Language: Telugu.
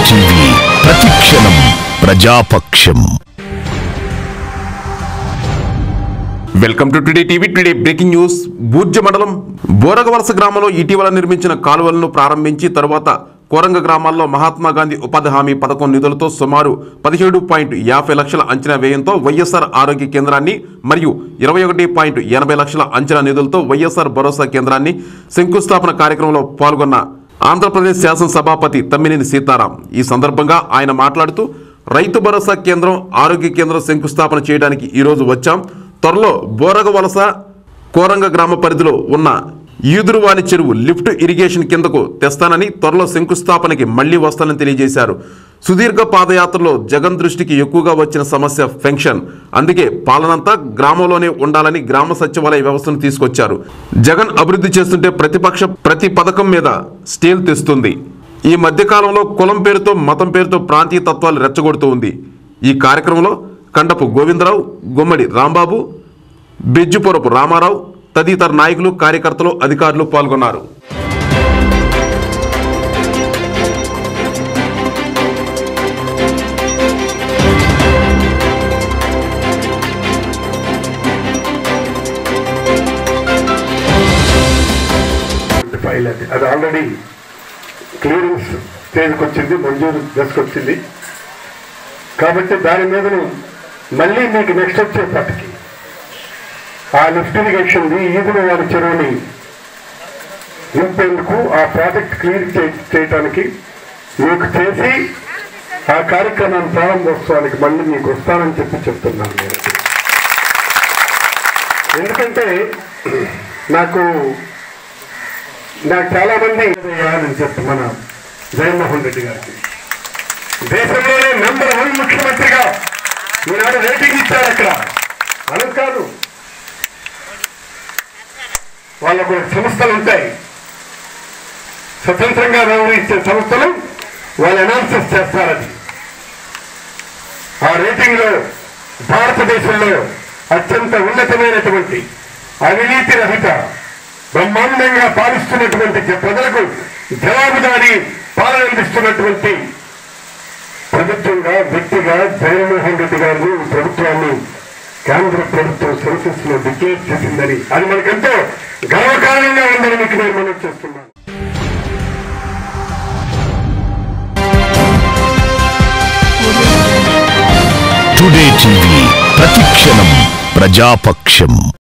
టీవీ ప్రతిక్షణం ప్రజాపక్షం welcome to today TV today breaking news Burja మండలం బోరగవలస గ్రామంలో ఇటీవల నిర్మించిన కాలువలను ప్రారంభించి తరువాత కోరంగ గ్రామాల్లో మహాత్మా గాంధీ ఉపాధి హామీ పథకం నిధులతో సుమారు పదిహేడు పాయింట్ యాభై లక్షల అంచనా వ్యయంతో వైఎస్ఆర్ ఆరోగ్య కేంద్రాన్ని మరియు ఇరవై ఒకటి పాయింట్ ఎనభై లక్షల అంచనా నిధులతో వైఎస్ఆర్ భరోసా కేంద్రాన్ని శంకుస్థాపన కార్యక్రమంలో పాల్గొన్న ఆంధ్రప్రదేశ్ శాసనసభాపతి తమ్మినేని సీతారాం ఈ సందర్భంగా ఆయన మాట్లాడుతూ రైతు భరోసా కేంద్రం ఆరోగ్య కేంద్రం శంకుస్థాపన చేయడానికి ఈరోజు వచ్చాం త్వరలో బోరగ వలస కోరంగ గ్రామ పరిధిలో ఉన్న ఈదురువాని చెరువు లిఫ్ట్ ఇరిగేషన్ కిందకు తెస్తానని త్వరలో శంకుస్థాపనకి మళ్లీ వస్తానని తెలియజేశారు సుదీర్ఘ పాదయాత్రలో జగన్ దృష్టికి ఎక్కువగా వచ్చిన సమస్య పెన్షన్ అందుకే పాలనంతా గ్రామంలోనే ఉండాలని గ్రామ సచివాలయ వ్యవస్థను తీసుకొచ్చారు జగన్ అభివృద్ధి చేస్తుంటే ప్రతిపక్ష ప్రతి పథకం మీద స్టేల్ తెస్తుంది ఈ మధ్యకాలంలో కులం పేరుతో మతం పేరుతో ప్రాంతీయ తత్వాలు రెచ్చగొడుతూ ఉంది ఈ కార్యక్రమంలో కండపు గోవిందరావు గుమ్మడి రాంబాబు బెజ్జుపురపు రామారావు తదితర నాయకులు కార్యకర్తలు అధికారులు పాల్గొన్నారు ఫైల్ అది అది ఆల్రెడీ క్లియరెన్స్ స్టేజ్కి వచ్చింది మంజూరు దశకు వచ్చింది కాబట్టి దాని మీదను మళ్ళీ మీకు నెక్స్ట్ వచ్చేపటికి ఆ లిఫ్ట్ ఇరిగేషన్ది ఈదుల వారి చెరువుని నింపేందుకు ఆ ప్రాజెక్ట్ క్లియర్ చే- చేయటానికి మీకు చేసి ఆ కార్యక్రమాన్ని ప్రారంభోత్సవానికి మళ్ళీ మీకు వస్తానని చెప్పి చెప్తున్నాను నేను ఎందుకంటే నాకు నాకు చాలా మంది చేయాలని చెప్పి మన జగన్మోహన్ రెడ్డి గారికి దేశంలోనే నెంబర్ వన్ ముఖ్యమంత్రిగా ఈనాడు రేటింగ్ ఇచ్చారు అక్కడ మనం కాదు వాళ్ళకు సంస్థలు ఉంటాయి స్వతంత్రంగా వ్యవహరించే సంస్థలు వాళ్ళు అనాలిసిస్ చేస్తారని ఆ రేటింగ్ లో భారతదేశంలో అత్యంత ఉన్నతమైనటువంటి అవినీతి రహిత బ్రహ్మాండంగా పాలిస్తున్నటువంటి జ- ప్రజలకు జవాబుదారీ పాలన అందిస్తున్నటువంటి ప్రభుత్వంగా వ్యక్తిగా జగన్మోహన్ రెడ్డి గారిని ఈ ప్రభుత్వాన్ని కేంద్ర ప్రభుత్వం సెన్సెస్ లో డిక్లేర్ చేసిందని అది మనకెంతో గర్వకారణంగా ఉందని మీకు నేను మనం చేస్తున్నాను టుడే టీవీ ప్రతిక్షణం ప్రజాపక్షం